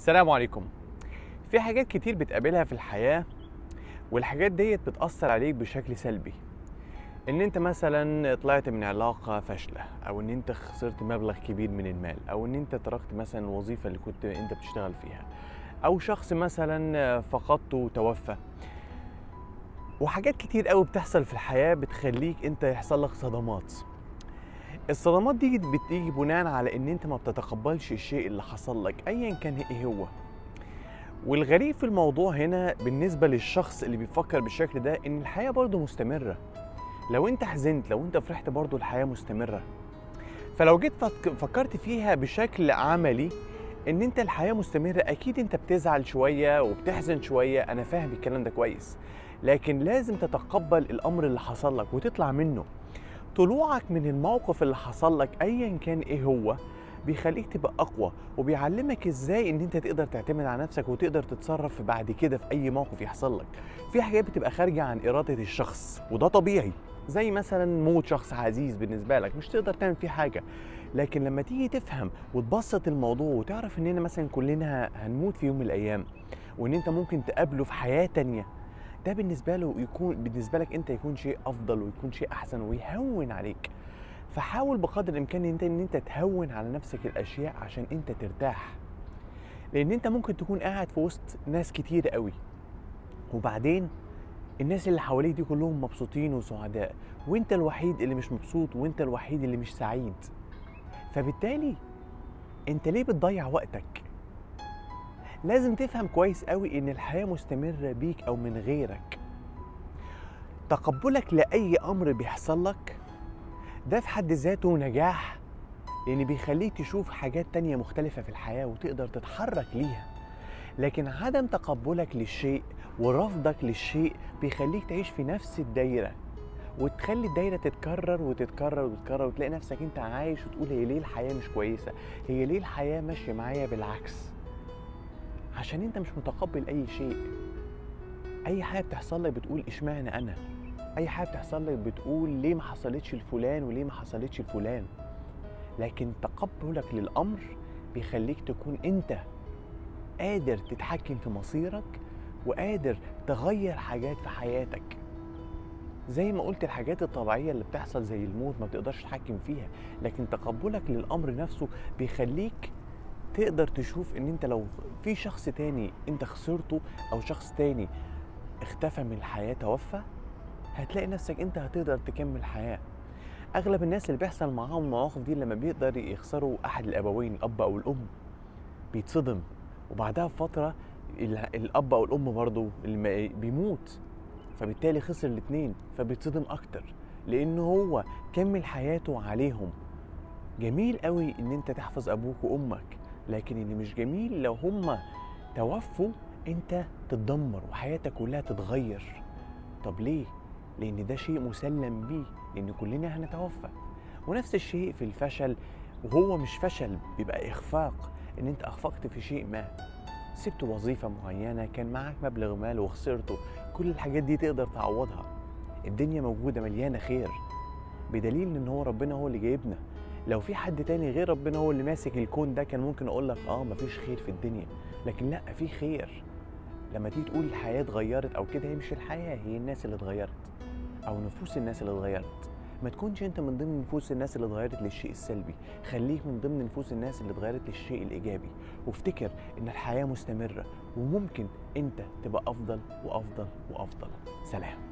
السلام عليكم في حاجات كتير بتقابلها في الحياة والحاجات ديت بتأثر عليك بشكل سلبي ان انت مثلا طلعت من علاقة فاشلة او ان انت خسرت مبلغ كبير من المال او ان انت تركت مثلا الوظيفة اللي كنت انت بتشتغل فيها او شخص مثلا فقدته وتوفى وحاجات كتير قوي بتحصل في الحياة بتخليك انت يحصل لك صدمات الصدمات دي بتيجي بناء على ان انت ما بتتقبلش الشيء اللي حصل لك ايا كان ايه هو والغريب في الموضوع هنا بالنسبه للشخص اللي بيفكر بالشكل ده ان الحياه برضه مستمره لو انت حزنت لو انت فرحت برضه الحياه مستمره فلو جيت فك- فكرت فيها بشكل عملي ان انت الحياه مستمره اكيد انت بتزعل شويه وبتحزن شويه انا فاهم الكلام ده كويس لكن لازم تتقبل الامر اللي حصل لك وتطلع منه طلوعك من الموقف اللي حصل لك ايا كان ايه هو بيخليك تبقى اقوى وبيعلمك ازاي ان انت تقدر تعتمد على نفسك وتقدر تتصرف بعد كده في اي موقف يحصل لك في حاجات بتبقى خارجه عن اراده الشخص وده طبيعي زي مثلا موت شخص عزيز بالنسبه لك مش تقدر تعمل فيه حاجه لكن لما تيجي تفهم وتبسط الموضوع وتعرف اننا مثلا كلنا هنموت في يوم من الايام وان انت ممكن تقابله في حياه تانية ده بالنسبه له يكون بالنسبه لك انت يكون شيء افضل ويكون شيء احسن ويهون عليك فحاول بقدر الامكان ان انت ان انت تهون على نفسك الاشياء عشان انت ترتاح لان انت ممكن تكون قاعد في وسط ناس كتير قوي وبعدين الناس اللي حواليك دي كلهم مبسوطين وسعداء وانت الوحيد اللي مش مبسوط وانت الوحيد اللي مش سعيد فبالتالي انت ليه بتضيع وقتك لازم تفهم كويس قوي ان الحياه مستمره بيك او من غيرك تقبلك لاي امر بيحصل لك ده في حد ذاته نجاح لان بيخليك تشوف حاجات تانية مختلفة في الحياة وتقدر تتحرك ليها لكن عدم تقبلك للشيء ورفضك للشيء بيخليك تعيش في نفس الدايرة وتخلي الدايرة تتكرر وتتكرر وتتكرر وتلاقي نفسك انت عايش وتقول هي ليه الحياة مش كويسة هي ليه الحياة ماشية معايا بالعكس عشان انت مش متقبل اي شيء اي حاجة بتحصل لك بتقول اشمعنى انا اي حاجه بتحصل لك بتقول ليه ما حصلتش لفلان وليه ما حصلتش لفلان لكن تقبلك للامر بيخليك تكون انت قادر تتحكم في مصيرك وقادر تغير حاجات في حياتك زي ما قلت الحاجات الطبيعية اللي بتحصل زي الموت ما بتقدرش تتحكم فيها لكن تقبلك للأمر نفسه بيخليك تقدر تشوف ان انت لو في شخص تاني انت خسرته او شخص تاني اختفى من الحياة توفى هتلاقي نفسك انت هتقدر تكمل حياه اغلب الناس اللي بيحصل معاهم المواقف دي لما بيقدر يخسروا احد الابوين الاب او الام بيتصدم وبعدها بفتره ال- الاب او الام برضه اللي ما- بيموت فبالتالي خسر الاثنين فبيتصدم اكتر لان هو كمل حياته عليهم جميل قوي ان انت تحفظ ابوك وامك لكن اللي مش جميل لو هم توفوا انت تتدمر وحياتك كلها تتغير طب ليه لان ده شيء مسلم بيه لان كلنا هنتوفى ونفس الشيء في الفشل وهو مش فشل بيبقى اخفاق ان انت اخفقت في شيء ما سبت وظيفة معينة كان معاك مبلغ مال وخسرته كل الحاجات دي تقدر تعوضها الدنيا موجودة مليانة خير بدليل ان هو ربنا هو اللي جايبنا لو في حد تاني غير ربنا هو اللي ماسك الكون ده كان ممكن اقول لك اه مفيش خير في الدنيا لكن لا في خير لما تيجي تقول الحياة اتغيرت او كده هي مش الحياة هي الناس اللي اتغيرت او نفوس الناس اللي اتغيرت ما تكونش انت من ضمن نفوس الناس اللي اتغيرت للشيء السلبي خليك من ضمن نفوس الناس اللي اتغيرت للشيء الايجابي وافتكر ان الحياه مستمره وممكن انت تبقى افضل وافضل وافضل سلام